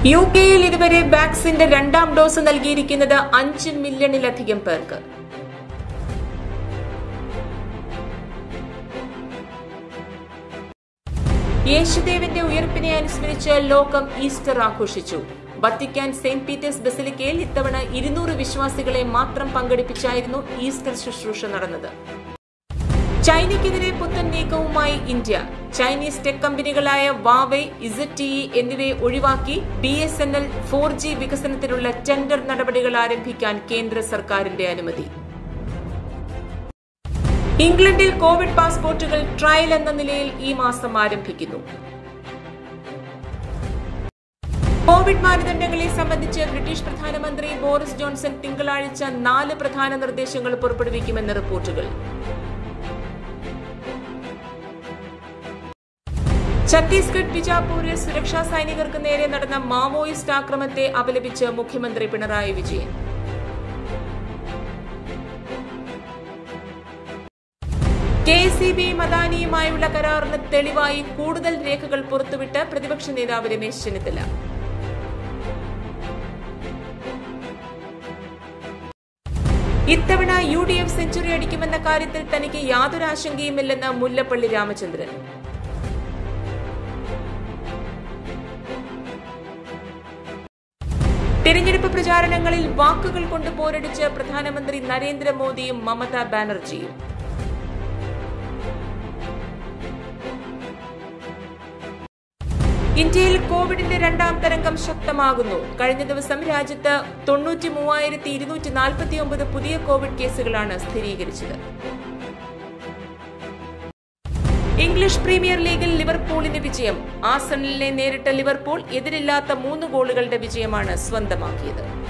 U കെയിൽ ഇതുവരെ വാക്സിന്റെ രണ്ടാം ഡോസ് നൽകിയിരിക്കുന്നത് അഞ്ച് മില്യണിലധികം പേർക്ക് യേശുദേവന്റെ ഉയർപ്പിനെ അനുസ്മരിച്ച് ലോകം ഈസ്റ്റർ ആഘോഷിച്ചു വത്തിക്കാൻ സെന്റ് പീറ്റേഴ്സ് ബസിലിക്കയിൽ ഇത്തവണ ഇരുന്നൂറ് വിശ്വാസികളെ മാത്രം പങ്കെടുപ്പിച്ചായിരുന്നു ഈസ്റ്റർ ശുശ്രൂഷ നടന്നത് ചൈനയ്ക്കെതിരെ പുത്തൻ നീക്കവുമായി ഇന്ത്യ ചൈനീസ് ടെക് കമ്പനികളായ വാവെ ഇസഡ് ടി എന്നിവയെ ഒഴിവാക്കി B S N L four G വികസനത്തിനുള്ള ടെൻഡർ നടപടികൾ ആരംഭിക്കാൻ കേന്ദ്ര സർക്കാരിന്റെ അനുമതി ഇംഗ്ലണ്ടിൽ കോവിഡ് പാസ്പോർട്ടുകൾ ട്രയൽ എന്ന നിലയിൽ ഈ മാസം ആരംഭിക്കുന്നു കോവിഡ് മാനദണ്ഡങ്ങളെ സംബന്ധിച്ച് ബ്രിട്ടീഷ് പ്രധാനമന്ത്രി ബോറിസ് ജോൺസൺ തിങ്കളാഴ്ച നാല് പ്രധാന നിർദ്ദേശങ്ങൾ പുറപ്പെടുവിക്കുമെന്ന് റിപ്പോർട്ടുകൾ ഛത്തീസ്ഗഡ് ബിജാപൂരിൽ സുരക്ഷാ സൈനികർക്ക് നേരെ നടന്ന മാവോയിസ്റ്റ് ആക്രമണത്തെ അപലപിച്ച് മുഖ്യമന്ത്രി Pinarayi Vijayan K C B മദാനിയുമായുള്ള കരാറിന് തെളിവായി കൂടുതൽ രേഖകൾ പുറത്തുവിട്ട് പ്രതിപക്ഷ നേതാവ് രമേശ് ചെന്നിത്തല ഇത്തവണ യു ഡി എഫ് സെഞ്ചുറി അടിക്കുമെന്ന കാര്യത്തിൽ തനിക്ക് യാതൊരു ആശങ്കയുമില്ലെന്ന് മുല്ലപ്പള്ളി രാമചന്ദ്രൻ തിരഞ്ഞെടുപ്പ് പ്രചാരണങ്ങളിൽ വാക്കുകൾ കൊണ്ട് പോരടിച്ച് പ്രധാനമന്ത്രി നരേന്ദ്രമോദിയും മമതാ ബാനർജിയും ഇന്ത്യയിൽ കോവിഡിന്റെ രണ്ടാം തരംഗം ശക്തമാകുന്നു കഴിഞ്ഞ ദിവസം രാജ്യത്ത് തൊണ്ണൂറ്റി മൂവായിരത്തി ഇരുന്നൂറ്റി നാൽപ്പത്തി ഒമ്പത് പുതിയ കോവിഡ് കേസുകളാണ് സ്ഥിരീകരിച്ചത് ഇംഗ്ലീഷ് പ്രീമിയർ ലീഗിൽ ലിവർപൂളിന് വിജയം ആസണലിനെ നേരിട്ട ലിവർപൂൾ എതിരില്ലാത്ത മൂന്ന് ഗോളുകളുടെ വിജയമാണ് സ്വന്തമാക്കിയത്